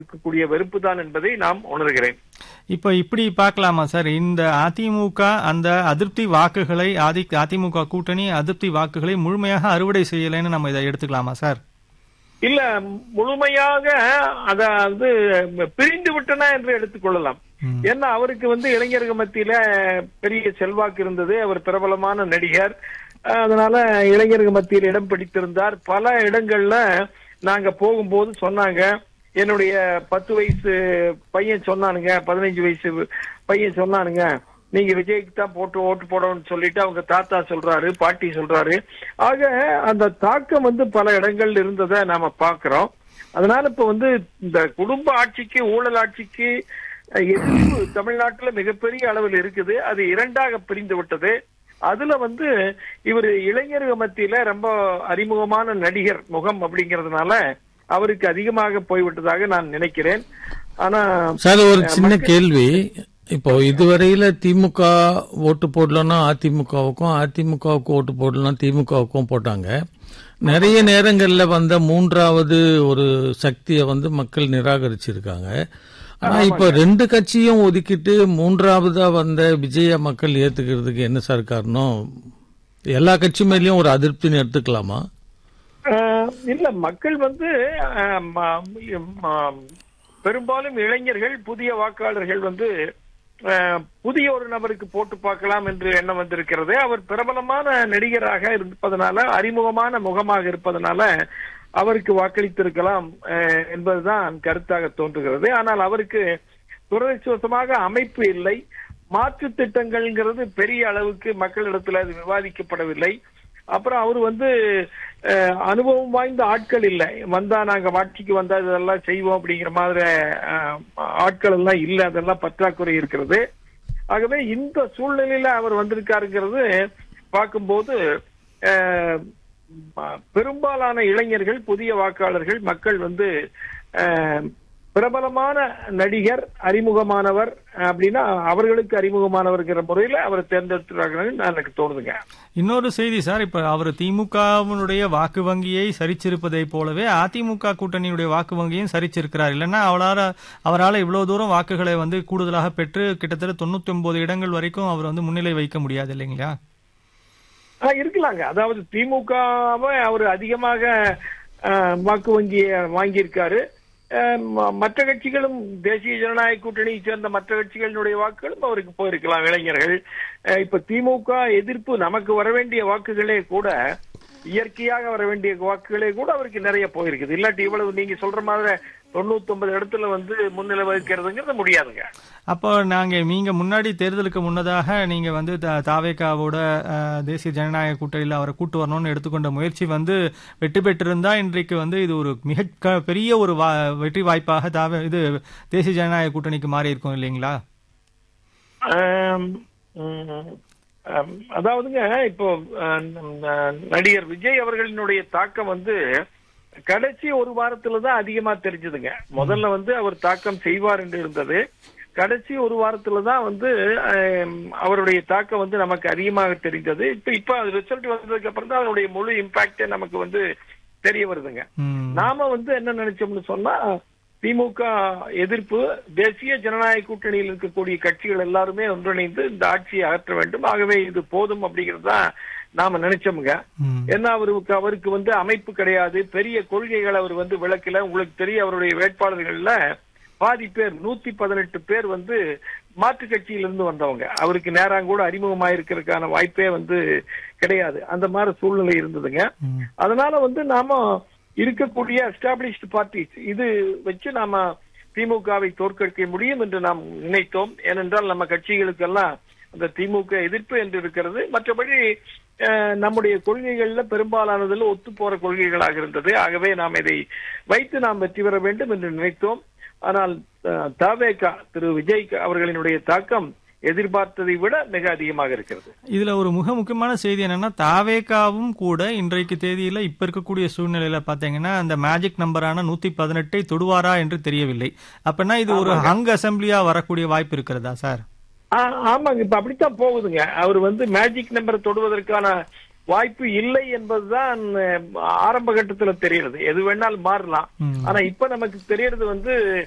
இருக்கக்கூடிய வெறுப்பு தான் என்பதை நாம் உணர்கிறேன் இப்ப இப்படி பார்க்கலாமா சார் இந்த அதிமுக அந்த அதிருப்தி வாக்குகளை ஆதி அதிமுக கூட்டணி அதிருப்தி வாக்குகளை முழுமையாக அறுவடை செய்யலைன்னு நம்ம இதை எடுத்துக்கலாமா சார் இல்ல முழுமையாக அதாவது பிரிந்து விட்டன என்று எடுத்துக்கொள்ளலாம் ம். ஏன்னா அவருக்கு வந்து இளைஞர்கள் மத்தியில பெரிய செல்வாக்கு இருந்தது அவர் பிரபலமான நடிகர் அதனால இளைஞர்கள் மத்தியில் இடம் பிடித்திருந்தார் பல இடங்கள்ல நாங்க போகும்போது சொன்னாங்க என்னுடைய பத்து வயசு பையன் சொன்னானுங்க பதினைஞ்சு வயசு பையன் சொன்னானுங்க நீங்க விஜய்க்கு தான் போட்டு ஓட்டு போடணும்னு சொல்லிட்டு அவங்க தாத்தா சொல்றாரு பாட்டி சொல்றாரு ஆக அந்த தாக்கம் வந்து பல இடங்கள்ல இருந்ததை நாம பாக்குறோம் அதனால இப்ப வந்து இந்த குடும்ப ஆட்சிக்கு ஊழல் ஆட்சிக்கு அஹ், எதிர்ப்பு தமிழ்நாட்டுல மிகப்பெரிய அளவில் இருக்குது அது இரண்டாக பிரிந்து விட்டது அதுல வந்து இவர் இளைஞர்கள் மத்தியில ரொம்ப அறிமுகமான நடிகர் முகம் அப்படிங்கறதுனால அவருக்கு அதிகமாக போய்விட்டதாக நான் நினைக்கிறேன் ஆனா சார் ஒரு சின்ன கேள்வி இப்போ இதுவரையில திமுக ஓட்டு போடலன்னா அதிமுகவுக்கும் அதிமுகவுக்கு ஓட்டு போடலாம் திமுகவுக்கும் போட்டாங்க நிறைய நேரங்கள்ல வந்த மூன்றாவது ஒரு சக்தியை வந்து மக்கள் நிராகரிச்சிருக்காங்க ஆனா இப்ப ரெண்டு கட்சியும் ஒதுக்கிட்டு மூன்றாவதா வந்த விஜய மக்கள் ஏத்துக்கிறதுக்கு என்ன சார் காரணம் எல்லா கட்சி மேலயும் ஒரு அதிருப்தின்னு எடுத்துக்கலாமா ஆஹ் இல்ல மக்கள் வந்து ஆஹ் ம- ம- பெரும்பாலும் இளைஞர்கள் புதிய வாக்காளர்கள் வந்து ஆஹ் புதிய ஒரு நபருக்கு போட்டு பார்க்கலாம் என்று எண்ணம் வந்திருக்கிறது அவர் பிரபலமான நடிகராக இருப்பதனால அறிமுகமான முகமாக இருப்பதனால அவருக்கு வாக்களித்திருக்கலாம் ஆஹ் என்பதுதான் கருத்தாக தோன்றுகிறது ஆனால் அவருக்கு துரதிருஷ்டவசமாக அமைப்பு இல்லை மாற்று திட்டங்கள்ங்கிறது பெரிய அளவுக்கு மக்களிடத்தில் அது விவாதிக்கப்படவில்லை அப்புறம் அவர் வந்து அஹ், அனுபவம் வாய்ந்த ஆட்கள் இல்லை வந்தா நாங்க ஆட்சிக்கு வந்தா இதெல்லாம் செய்வோம் அப்படிங்கிற மாதிரி அஹ், ஆட்கள் எல்லாம் இல்லை அதெல்லாம் பற்றாக்குறை இருக்கிறது ஆகவே இந்த சூழ்நிலையில அவர் வந்திருக்காருங்கிறது பார்க்கும்போது அஹ், ம- பெரும்பாலான இளைஞர்கள் புதிய வாக்காளர்கள் மக்கள் வந்து அஹ், பிரபலமான நடிகர் அறிமுகமானவர் அப்படின்னா அவர்களுக்கு அறிமுகமானவர்ங்கிற முறையில அவரை தேர்ந்தெடுத்துறாங்கன்னு நான் எனக்கு தோணுதுங்க இன்னொரு செய்தி சார் இப்ப அவர் திமுகவினுடைய வாக்கு வங்கியை சரிச்சிருப்பதை போலவே அதிமுக கூட்டணியுடைய வாக்கு வங்கியும் சரிச்சிருக்கிறார் இல்லைன்னா அவரால் அவரால் இவ்வளவு தூரம் வாக்குகளை வந்து கூடுதலாக பெற்று கிட்டத்தட்ட தொண்ணூத்தி ஒன்பது இடங்கள் வரைக்கும் அவர் வந்து முன்னிலை வைக்க முடியாது இல்லைங்களா ஆ, இருக்கலாங்க அதாவது திமுகவை அவர் அதிகமாக ஆ, வாக்கு வங்கியை வாங்கியிருக்காரு ஆ, ம- மற்ற கட்சிகளும் தேசிய ஜனநாயக கூட்டணியை சேர்ந்த மற்ற கட்சிகளினுடைய வாக்குகளும் அவருக்கு போயிருக்கலாம் இளைஞர்கள் ஆ, இப்ப திமுக எதிர்ப்பு நமக்கு வர வேண்டிய வாக்குகளே கூட இயற்கையாக வர வேண்டிய வாக்குகளே கூட அவருக்கு நிறைய போயிருக்குது இல்லாட்டி இவ்வளவு நீங்க சொல்ற மாதிரி தொண்ணூத்தி ஒன்பது இடத்துல வந்து முன்னிலை வகிக்கிறதுங்கிறது முடியாதுங்க அப்போ நாங்க நீங்க முன்னாடி தேர்தலுக்கு முன்னதாக நீங்க வந்து த- தாவேகாவோட அஹ், தேசிய ஜனநாயக கூட்டணியில் அவரை கூட்டு வரணும்னு எடுத்துக்கொண்ட முயற்சி வந்து வெற்றி பெற்றிருந்தா இன்றைக்கு வந்து இது ஒரு மிக க- பெரிய ஒரு வா- வெற்றி வாய்ப்பாக தாவே இது தேசிய ஜனநாயக கூட்டணிக்கு மாறி இருக்கும் இல்லைங்களா ஆம், ம், ஆம், அதாவதுங்க இப்போ அஹ், நம், நடிகர் விஜய் அவர்களினுடைய தாக்கம் வந்து கடைசி ஒரு வாரத்துல தான் அதிகமா தெரிஞ்சதுங்க முதல்ல வந்து அவர் தாக்கம் செய்வார் என்று இருந்தது கடைசி ஒரு வாரத்துல தான் வந்து ஆம், அவருடைய தாக்கம் வந்து நமக்கு அதிகமாக தெரிந்தது இப்ப இப்ப ரிசல்ட் வந்ததுக்கு அப்புறம் தான் அதனுடைய முழு இம்பாக்டே நமக்கு வந்து தெரிய வருதுங்க ம். நாம வந்து என்ன நினைச்சோம்னு சொன்னா திமுக எதிர்ப்பு தேசிய ஜனநாயக கூட்டணியில் இருக்கக்கூடிய கட்சிகள் எல்லாருமே ஒன்றிணைந்து இந்த ஆட்சியை அகற்ற வேண்டும் ஆகவே இது போதும் அப்படிங்கிறது தான் நாம நினைச்சோமுங்க ம். ஏன்னா அவருக்கு அவருக்கு வந்து அமைப்பு கிடையாது பெரிய கொள்கைகளை அவர் வந்து விளக்கல உங்களுக்கு தெரியும் அவருடைய வேட்பாளர்கள்ல பாதி பேர் நூத்தி பதினெட்டு பேர் வந்து மாற்று கட்சியிலிருந்து வந்தவங்க அவருக்கு நேராங்கூட அறிமுகமாயிருக்கிறதுக்கான வாய்ப்பே வந்து கிடையாது அந்த மாதிரி சூழ்நிலை இருந்ததுங்க ம். அதனால வந்து நாம இருக்கக்கூடிய எஸ்டாப்ளிஷ்டு பார்ட்டிஸ் இது வச்சு நாம திமுகவை தோற்கடிக்க முடியும் என்று நாம் நினைத்தோம் ஏனென்றால் நம்ம கட்சிகளுக்கெல்லாம் அந்த திமுக எதிர்ப்பு என்று இருக்கிறது மற்றபடி அஹ், நம்முடைய கொள்கைகள்ல பெரும்பாலானதில் ஒத்து போற கொள்கைகளாக இருந்தது ஆகவே நாம் இதை வைத்து நாம் வெற்றி பெற வேண்டும் என்று நினைத்தோம் ஆனால் தாவேகா திரு விஜய் அவர்களினுடைய தாக்கம் எதிர்பார்த்ததை விட மிக அதிகமாக இருக்கிறது இதுல ஒரு மிக முக்கியமான செய்தி என்னன்னா தாவேகாவும் கூட இன்றைக்கு தேதியில இப்ப இருக்கக்கூடிய சூழ்நிலையில பாத்தீங்கன்னா அந்த மேஜிக் நம்பரான நூத்தி பதினெட்டை தொடுவாரா என்று தெரியவில்லை அப்படின்னா இது ஒரு ஹங் அசம்பிளியா வரக்கூடிய வாய்ப்பு இருக்கிறதா சார் ஆ, ஆமாங்க இப்ப அப்படித்தான் போகுதுங்க அவர் வந்து மேஜிக் நம்பர் தொடுவதற்கான வாய்ப்பு இல்லை என்பதுதான் அஹ், ஆரம்ப கட்டத்துல தெரியுது எது வேணாலும் மாறலாம் ம். ஆனா இப்ப நமக்கு தெரியறது வந்து